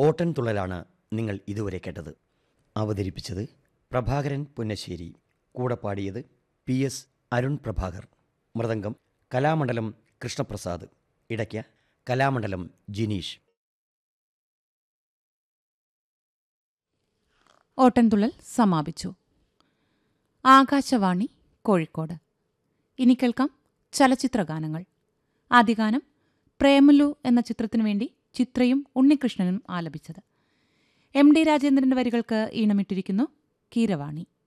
ഓട്ടൻ തുള്ളലാണ് നിങ്ങൾ ഇതുവരെ കേട്ടത് അവതരിപ്പിച്ചത് പ്രഭാകരൻ പുന്നശ്ശേരി കൂടെ പാടിയത് പി എസ് അരുൺ പ്രഭാകർ മൃദംഗം കലാമണ്ഡലം കൃഷ്ണപ്രസാദ് ഇടയ്ക്ക കലാമണ്ഡലം ജിനീഷ് ഓട്ടൻതുള്ളൽ സമാപിച്ചു ആകാശവാണി കോഴിക്കോട് ഇനി കേൾക്കാം ചലച്ചിത്രഗാനങ്ങൾ ആദ്യഗാനം പ്രേമലു എന്ന ചിത്രത്തിനു വേണ്ടി ചിത്രയും ഉണ്ണികൃഷ്ണനും ആലപിച്ചത് എം ഡി രാജേന്ദ്രന്റെ വരികൾക്ക് ഈണമിട്ടിരിക്കുന്നു കീരവാണി